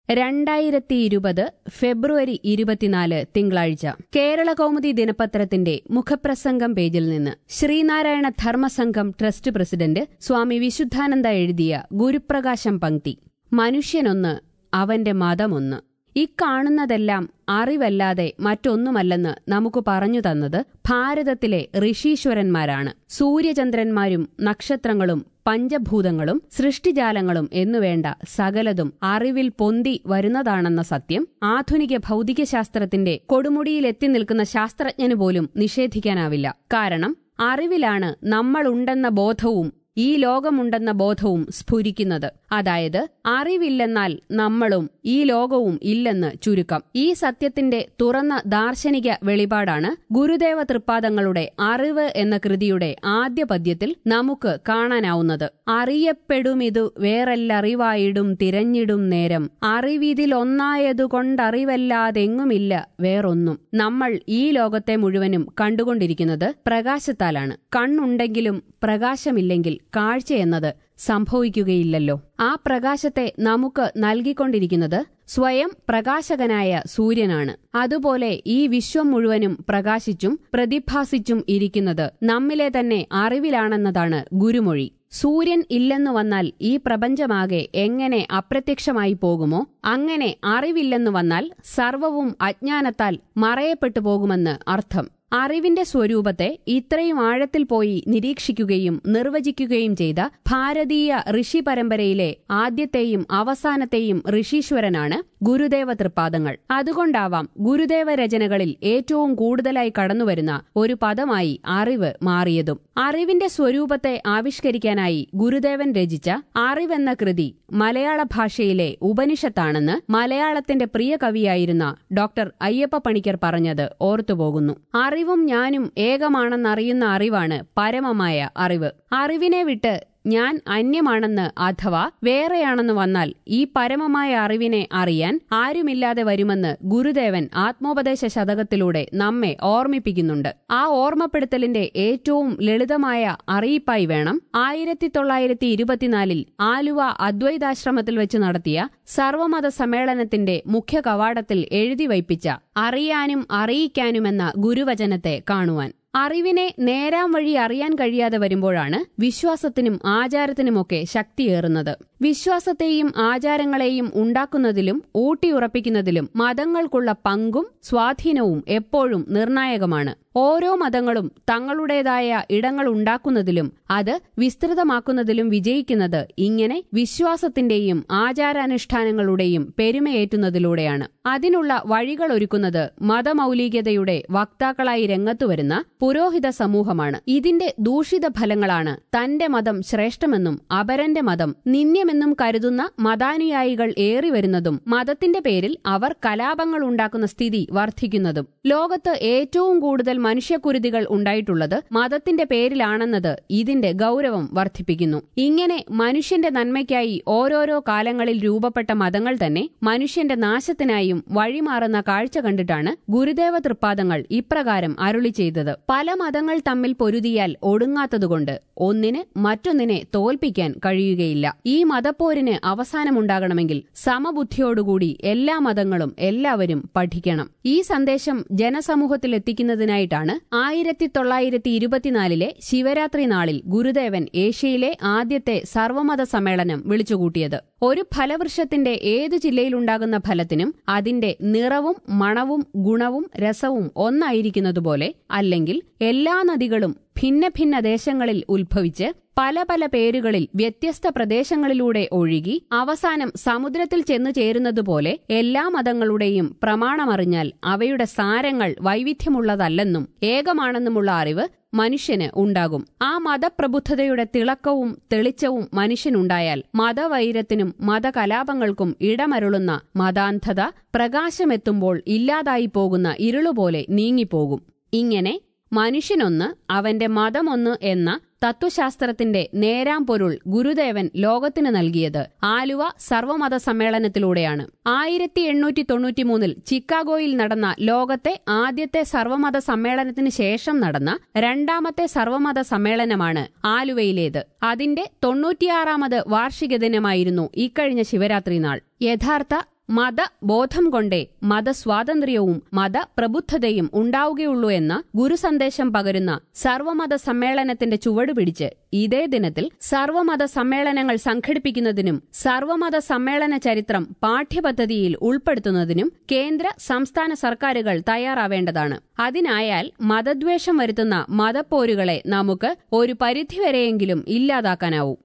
രണ്ടായിരത്തി ഇരുപത് ഫെബ്രുവരി ഇരുപത്തിനാല് തിങ്കളാഴ്ച കേരള കൗമുദി ദിനപത്രത്തിന്റെ മുഖപ്രസംഗം പേജിൽ നിന്ന് ശ്രീനാരായണ ധർമ്മസംഘം ട്രസ്റ്റ് പ്രസിഡന്റ് സ്വാമി വിശുദ്ധാനന്ദ എഴുതിയ ഗുരുപ്രകാശം പങ്ക്തി മനുഷ്യനൊന്ന് അവന്റെ മതമൊന്ന് ഇക്കാണുന്നതെല്ലാം അറിവല്ലാതെ മറ്റൊന്നുമല്ലെന്ന് നമുക്ക് പറഞ്ഞു തന്നത് ഭാരതത്തിലെ ഋഷീശ്വരന്മാരാണ് സൂര്യചന്ദ്രന്മാരും നക്ഷത്രങ്ങളും പഞ്ചഭൂതങ്ങളും സൃഷ്ടിജാലങ്ങളും എന്നുവേണ്ട സകലതും അറിവിൽ പൊന്തി വരുന്നതാണെന്ന സത്യം ആധുനിക ഭൗതികശാസ്ത്രത്തിന്റെ കൊടുമുടിയിലെത്തി നിൽക്കുന്ന ശാസ്ത്രജ്ഞന് പോലും നിഷേധിക്കാനാവില്ല കാരണം അറിവിലാണ് നമ്മളുണ്ടെന്ന ബോധവും ഈ ലോകമുണ്ടെന്ന ബോധവും സ്ഫുരിക്കുന്നത് അതായത് അറിവില്ലെന്നാൽ നമ്മളും ഈ ലോകവും ഇല്ലെന്ന് ചുരുക്കം ഈ സത്യത്തിന്റെ തുറന്ന ദാർശനിക വെളിപാടാണ് ഗുരുദേവ തൃപ്പാദങ്ങളുടെ അറിവ് എന്ന കൃതിയുടെ ആദ്യ പദ്യത്തിൽ നമുക്ക് കാണാനാവുന്നത് അറിയപ്പെടുമിതു വേറെല്ലറിവായിടും തിരഞ്ഞിടും നേരം അറിവിതിലൊന്നായതുകൊണ്ടറിവല്ലാതെങ്ങുമില്ല വേറൊന്നും നമ്മൾ ഈ ലോകത്തെ മുഴുവനും കണ്ടുകൊണ്ടിരിക്കുന്നത് പ്രകാശത്താലാണ് കണ്ണുണ്ടെങ്കിലും പ്രകാശമില്ലെങ്കിൽ കാഴ്ച എന്നത് സംഭവിക്കുകയില്ലല്ലോ ആ പ്രകാശത്തെ നമുക്ക് നൽകിക്കൊണ്ടിരിക്കുന്നത് സ്വയം പ്രകാശകനായ സൂര്യനാണ് അതുപോലെ ഈ വിശ്വം മുഴുവനും പ്രകാശിച്ചും പ്രതിഭാസിച്ചും ഇരിക്കുന്നത് നമ്മിലെ തന്നെ അറിവിലാണെന്നതാണ് ഗുരുമൊഴി സൂര്യൻ ഇല്ലെന്നു വന്നാൽ ഈ പ്രപഞ്ചമാകെ എങ്ങനെ അപ്രത്യക്ഷമായി പോകുമോ അങ്ങനെ അറിവില്ലെന്നു വന്നാൽ സർവവും അജ്ഞാനത്താൽ മറയപ്പെട്ടു പോകുമെന്ന് അർത്ഥം അറിവിന്റെ സ്വരൂപത്തെ ഇത്രയും ആഴത്തിൽ പോയി നിരീക്ഷിക്കുകയും നിർവചിക്കുകയും ചെയ്ത ഭാരതീയ ഋഷി പരമ്പരയിലെ ആദ്യത്തെയും അവസാനത്തെയും ഋഷീശ്വരനാണ് ഗുരുദേവ തൃപ്പാദങ്ങൾ അതുകൊണ്ടാവാം ഗുരുദേവ രചനകളിൽ ഏറ്റവും കൂടുതലായി കടന്നുവരുന്ന ഒരു പദമായി അറിവ് മാറിയതും അറിവിന്റെ സ്വരൂപത്തെ ആവിഷ്കരിക്കാനായി ഗുരുദേവൻ രചിച്ച അറിവെന്ന കൃതി മലയാള ഭാഷയിലെ ഉപനിഷത്താണെന്ന് മലയാളത്തിന്റെ പ്രിയ കവിയായിരുന്ന ഡോക്ടർ അയ്യപ്പ പണിക്കർ പറഞ്ഞത് ഓർത്തുപോകുന്നു അറിവും ഞാനും ഏകമാണെന്നറിയുന്ന അറിവാണ് പരമമായ അറിവ് അറിവിനെ വിട്ട് ഞാൻ അന്യമാണെന്ന് അഥവാ വേറെയാണെന്ന് വന്നാൽ ഈ പരമമായ അറിവിനെ അറിയാൻ ആരുമില്ലാതെ വരുമെന്ന് ഗുരുദേവൻ ആത്മോപദേശ ശതകത്തിലൂടെ നമ്മെ ഓർമ്മിപ്പിക്കുന്നുണ്ട് ആ ഓർമ്മപ്പെടുത്തലിന്റെ ഏറ്റവും ലളിതമായ അറിയിപ്പായി വേണം ആയിരത്തി തൊള്ളായിരത്തി ഇരുപത്തിനാലിൽ ആലുവ അദ്വൈതാശ്രമത്തിൽ വെച്ച് നടത്തിയ സർവമത സമ്മേളനത്തിന്റെ മുഖ്യ കവാടത്തിൽ എഴുതി വയ്പ്പിച്ച അറിയാനും അറിയിക്കാനുമെന്ന ഗുരുവചനത്തെ കാണുവാൻ അറിവിനെ നേരാം വഴി അറിയാൻ കഴിയാതെ വരുമ്പോഴാണ് വിശ്വാസത്തിനും ആചാരത്തിനുമൊക്കെ ശക്തിയേറുന്നത് വിശ്വാസത്തെയും ആചാരങ്ങളെയും ഉണ്ടാക്കുന്നതിലും ഊട്ടിയുറപ്പിക്കുന്നതിലും മതങ്ങൾക്കുള്ള പങ്കും സ്വാധീനവും എപ്പോഴും നിർണായകമാണ് ഓരോ മതങ്ങളും തങ്ങളുടേതായ ഇടങ്ങൾ ഉണ്ടാക്കുന്നതിലും അത് വിസ്തൃതമാക്കുന്നതിലും വിജയിക്കുന്നത് ഇങ്ങനെ വിശ്വാസത്തിന്റെയും ആചാരാനുഷ്ഠാനങ്ങളുടെയും പെരുമയേറ്റുന്നതിലൂടെയാണ് അതിനുള്ള വഴികൾ ഒരുക്കുന്നത് മതമൗലികതയുടെ വക്താക്കളായി രംഗത്തുവരുന്ന പുരോഹിത സമൂഹമാണ് ഇതിന്റെ ദൂഷിത ഫലങ്ങളാണ് തന്റെ മതം ശ്രേഷ്ഠമെന്നും അപരന്റെ മതം നിന്ദ്യമെന്നും കരുതുന്ന മതാനുയായികൾ ഏറിവരുന്നതും മതത്തിന്റെ പേരിൽ അവർ കലാപങ്ങൾ ഉണ്ടാക്കുന്ന സ്ഥിതി വർദ്ധിക്കുന്നതും ലോകത്ത് ഏറ്റവും കൂടുതൽ മനുഷ്യക്കുരുതികൾ ഉണ്ടായിട്ടുള്ളത് മതത്തിന്റെ പേരിലാണെന്നത് ഇതിന്റെ ഗൗരവം വർദ്ധിപ്പിക്കുന്നു ഇങ്ങനെ മനുഷ്യന്റെ നന്മയ്ക്കായി ഓരോരോ കാലങ്ങളിൽ രൂപപ്പെട്ട മതങ്ങൾ തന്നെ മനുഷ്യന്റെ നാശത്തിനായും വഴിമാറുന്ന കാഴ്ച കണ്ടിട്ടാണ് ഗുരുദേവ തൃപ്പാദങ്ങൾ ഇപ്രകാരം അരുളി ചെയ്തത് പല മതങ്ങൾ തമ്മിൽ പൊരുതിയാൽ ഒടുങ്ങാത്തതുകൊണ്ട് ഒന്നിന് മറ്റൊന്നിനെ തോൽപ്പിക്കാൻ കഴിയുകയില്ല ഈ മതപ്പോരിന് അവസാനമുണ്ടാകണമെങ്കിൽ സമബുദ്ധിയോടുകൂടി എല്ലാ മതങ്ങളും എല്ലാവരും പഠിക്കണം ഈ സന്ദേശം ജനസമൂഹത്തിൽ എത്തിക്കുന്നതിനായിട്ടാണ് ആയിരത്തി തൊള്ളായിരത്തി ഇരുപത്തിനാലിലെ ശിവരാത്രി നാളിൽ ഗുരുദേവൻ ഏഷ്യയിലെ ആദ്യത്തെ സർവമത സമ്മേളനം വിളിച്ചുകൂട്ടിയത് ഒരു ഫലവൃക്ഷത്തിന്റെ ഏതു ജില്ലയിലുണ്ടാകുന്ന ഫലത്തിനും അതിന്റെ നിറവും മണവും ഗുണവും രസവും ഒന്നായിരിക്കുന്നതുപോലെ അല്ലെങ്കിൽ എല്ലാ നദികളും ഭിന്ന ഭിന്ന ദേശങ്ങളിൽ ഉത്ഭവിച്ച് പല പല പേരുകളിൽ വ്യത്യസ്ത പ്രദേശങ്ങളിലൂടെ ഒഴുകി അവസാനം സമുദ്രത്തിൽ ചെന്നു ചേരുന്നതുപോലെ എല്ലാ മതങ്ങളുടെയും പ്രമാണമറിഞ്ഞാൽ അവയുടെ സാരങ്ങൾ വൈവിധ്യമുള്ളതല്ലെന്നും ഏകമാണെന്നുമുള്ള അറിവ് മനുഷ്യന് ഉണ്ടാകും ആ മതപ്രബുദ്ധതയുടെ തിളക്കവും തെളിച്ചവും മനുഷ്യനുണ്ടായാൽ മതവൈരത്തിനും മതകലാപങ്ങൾക്കും ഇടമരുളുന്ന മതാന്ധത പ്രകാശമെത്തുമ്പോൾ ഇല്ലാതായി പോകുന്ന ഇരുളുപോലെ നീങ്ങിപ്പോകും ഇങ്ങനെ മനുഷ്യനൊന്ന് അവന്റെ മതമൊന്ന് എന്ന തത്വശാസ്ത്രത്തിന്റെ നേരാം പൊരുൾ ഗുരുദേവൻ ലോകത്തിന് നൽകിയത് ആലുവ സർവമത സമ്മേളനത്തിലൂടെയാണ് ആയിരത്തി എണ്ണൂറ്റി തൊണ്ണൂറ്റിമൂന്നിൽ ചിക്കാഗോയിൽ നടന്ന ലോകത്തെ ആദ്യത്തെ സർവമത സമ്മേളനത്തിന് ശേഷം നടന്ന രണ്ടാമത്തെ സർവമത സമ്മേളനമാണ് ആലുവയിലേത് അതിന്റെ തൊണ്ണൂറ്റിയാറാമത് വാർഷിക ദിനമായിരുന്നു ഇക്കഴിഞ്ഞ ശിവരാത്രി നാൾ യഥാർത്ഥ മതബോധം കൊണ്ടേ മതസ്വാതന്ത്ര്യവും മതപ്രബുദ്ധതയും ഉണ്ടാവുകയുള്ളൂ എന്ന ഗുരുസന്ദേശം പകരുന്ന സർവമത സമ്മേളനത്തിന്റെ ചുവട് പിടിച്ച് ഇതേ ദിനത്തിൽ സർവമത സമ്മേളനങ്ങൾ സംഘടിപ്പിക്കുന്നതിനും സർവമത സമ്മേളന ചരിത്രം പാഠ്യപദ്ധതിയിൽ ഉൾപ്പെടുത്തുന്നതിനും കേന്ദ്ര സംസ്ഥാന സർക്കാരുകൾ തയ്യാറാവേണ്ടതാണ് അതിനായാൽ മതദ്വേഷം വരുത്തുന്ന മതപ്പോരുകളെ നമുക്ക് ഒരു പരിധിവരെയെങ്കിലും ഇല്ലാതാക്കാനാവും